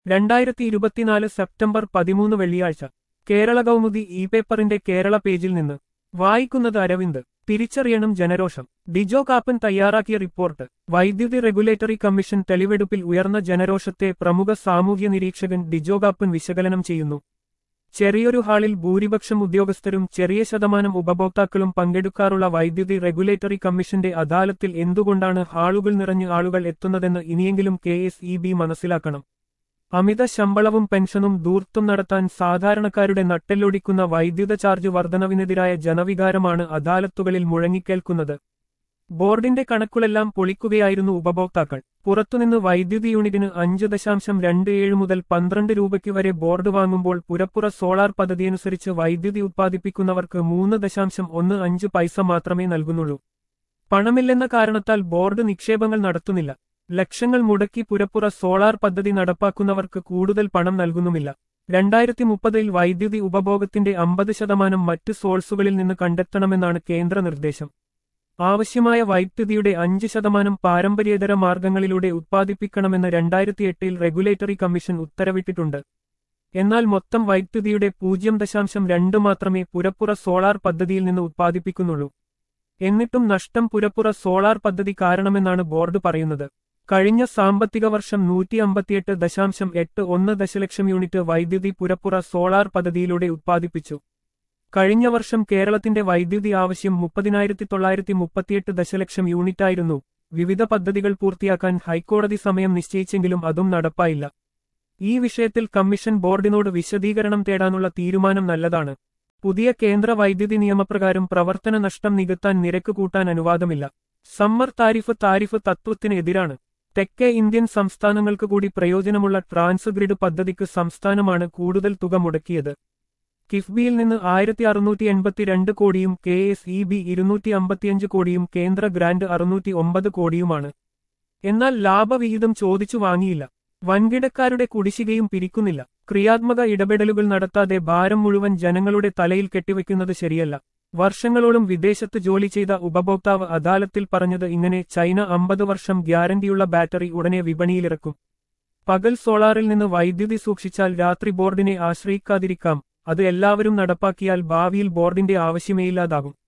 രണ്ടായിരത്തി ഇരുപത്തിനാല് സെപ്റ്റംബർ പതിമൂന്ന് വെള്ളിയാഴ്ച കേരള കൗമുദി ഇ പേപ്പറിന്റെ കേരള പേജിൽ നിന്ന് വായിക്കുന്നത് അരവിന്ദ് തിരിച്ചറിയണം ജനരോഷം ഡിജോ കാപ്പൻ തയ്യാറാക്കിയ റിപ്പോർട്ട് വൈദ്യുതി റെഗുലേറ്ററി കമ്മീഷൻ തെളിവെടുപ്പിൽ ഉയർന്ന ജനരോഷത്തെ പ്രമുഖ സാമൂഹ്യ നിരീക്ഷകൻ ഡിജോ കാപ്പൻ വിശകലനം ചെയ്യുന്നു ചെറിയൊരു ഹാളിൽ ഭൂരിപക്ഷം ഉദ്യോഗസ്ഥരും ചെറിയ ശതമാനം ഉപഭോക്താക്കളും പങ്കെടുക്കാറുള്ള വൈദ്യുതി റെഗുലേറ്ററി കമ്മീഷന്റെ അദാലത്തിൽ എന്തുകൊണ്ടാണ് ഹാളുകൾ നിറഞ്ഞ് ആളുകൾ എത്തുന്നതെന്ന് ഇനിയെങ്കിലും കെ എസ് ഇ ബി മനസ്സിലാക്കണം അമിത ശമ്പളവും പെൻഷനും ദൂർത്തും നടത്താൻ സാധാരണക്കാരുടെ നട്ടെല്ലൊടിക്കുന്ന വൈദ്യുത ചാർജ് വർധനവിനെതിരായ ജനവികാരമാണ് അദാലത്തുകളിൽ മുഴങ്ങിക്കേൾക്കുന്നത് ബോർഡിന്റെ കണക്കുകളെല്ലാം പൊളിക്കുകയായിരുന്നു ഉപഭോക്താക്കൾ പുറത്തുനിന്ന് വൈദ്യുതി യൂണിറ്റിന് അഞ്ച് ദശാംശം രണ്ട് ഏഴ് മുതൽ പന്ത്രണ്ട് രൂപയ്ക്ക് വരെ ബോർഡ് വാങ്ങുമ്പോൾ പുരപ്പുറ സോളാർ പദ്ധതിയനുസരിച്ച് വൈദ്യുതി ഉത്പാദിപ്പിക്കുന്നവർക്ക് മൂന്ന് ദശാംശം ഒന്ന് അഞ്ച് പൈസ മാത്രമേ നൽകുന്നുള്ളൂ പണമില്ലെന്ന കാരണത്താൽ ബോർഡ് നിക്ഷേപങ്ങൾ നടത്തുന്നില്ല ലക്ഷങ്ങൾ മുടക്കി പുരപ്പുറ സോളാർ പദ്ധതി നടപ്പാക്കുന്നവർക്ക് കൂടുതൽ പണം നൽകുന്നുമില്ല രണ്ടായിരത്തി മുപ്പതിൽ വൈദ്യുതി ഉപഭോഗത്തിന്റെ അമ്പത് ശതമാനം മറ്റ് സോഴ്സുകളിൽ നിന്ന് കണ്ടെത്തണമെന്നാണ് കേന്ദ്ര നിർദ്ദേശം ആവശ്യമായ വൈദ്യുതിയുടെ അഞ്ച് ശതമാനം പാരമ്പര്യേതര മാർഗങ്ങളിലൂടെ ഉത്പാദിപ്പിക്കണമെന്ന് രണ്ടായിരത്തി എട്ടിൽ റെഗുലേറ്ററി കമ്മീഷൻ ഉത്തരവിട്ടിട്ടുണ്ട് എന്നാൽ മൊത്തം വൈദ്യുതിയുടെ പൂജ്യം ദശാംശം രണ്ട് മാത്രമേ പുരപ്പുറ സോളാർ പദ്ധതിയിൽ നിന്ന് ഉത്പാദിപ്പിക്കുന്നുള്ളൂ എന്നിട്ടും നഷ്ടം പുരപ്പുറ സോളാർ പദ്ധതി കാരണമെന്നാണ് ബോർഡ് പറയുന്നത് കഴിഞ്ഞ സാമ്പത്തിക വർഷം നൂറ്റി അമ്പത്തിയെട്ട് ദശാംശം എട്ട് ഒന്ന് ദശലക്ഷം യൂണിറ്റ് വൈദ്യുതി പുരപ്പുറ സോളാർ പദ്ധതിയിലൂടെ ഉത്പാദിപ്പിച്ചു കഴിഞ്ഞ വർഷം കേരളത്തിന്റെ വൈദ്യുതി ആവശ്യം മുപ്പതിനായിരത്തി തൊള്ളായിരത്തി മുപ്പത്തിയെട്ട് ദശലക്ഷം യൂണിറ്റായിരുന്നു വിവിധ പദ്ധതികൾ പൂർത്തിയാക്കാൻ ഹൈക്കോടതി സമയം നിശ്ചയിച്ചെങ്കിലും അതും നടപ്പായില്ല ഈ വിഷയത്തിൽ കമ്മീഷൻ ബോർഡിനോട് വിശദീകരണം തേടാനുള്ള തീരുമാനം നല്ലതാണ് പുതിയ കേന്ദ്ര വൈദ്യുതി നിയമപ്രകാരം പ്രവർത്തന നഷ്ടം നികത്താൻ നിരക്ക് കൂട്ടാൻ അനുവാദമില്ല സമ്മർ താരിഫ് താരിഫ് തത്വത്തിന് എതിരാണ് തെക്കേ ഇന്ത്യൻ സംസ്ഥാനങ്ങൾക്ക് കൂടി പ്രയോജനമുള്ള ട്രാൻസ് ഗ്രിഡ് പദ്ധതിക്ക് സംസ്ഥാനമാണ് കൂടുതൽ തുക മുടക്കിയത് കിഫ്ബിയിൽ നിന്ന് ആയിരത്തി അറുന്നൂറ്റി എൺപത്തിരണ്ട് കോടിയും കെ എസ് ഇ ബി ഇരുന്നൂറ്റി അമ്പത്തിയഞ്ച് കോടിയും കേന്ദ്ര ഗ്രാന്റ് അറുന്നൂറ്റി ഒമ്പത് കോടിയുമാണ് എന്നാൽ ലാഭവിഹിതം ചോദിച്ചു വാങ്ങിയില്ല വൻകിടക്കാരുടെ കുടിശ്ശികയും പിരിക്കുന്നില്ല ക്രിയാത്മക ഇടപെടലുകൾ നടത്താതെ ഭാരം മുഴുവൻ ജനങ്ങളുടെ തലയിൽ കെട്ടിവെക്കുന്നത് ശരിയല്ല വർഷങ്ങളോളം വിദേശത്ത് ജോലി ചെയ്ത ഉപഭോക്താവ് അദാലത്തിൽ പറഞ്ഞത് ഇങ്ങനെ ചൈന അമ്പത് വർഷം ഗ്യാരണ്ടിയുള്ള ബാറ്ററി ഉടനെ വിപണിയിലിറക്കും പകൽ സോളാറിൽ നിന്ന് വൈദ്യുതി സൂക്ഷിച്ചാൽ രാത്രി ബോർഡിനെ ആശ്രയിക്കാതിരിക്കാം അത് എല്ലാവരും നടപ്പാക്കിയാൽ ഭാവിയിൽ ബോർഡിന്റെ ആവശ്യമേയില്ലാതാകും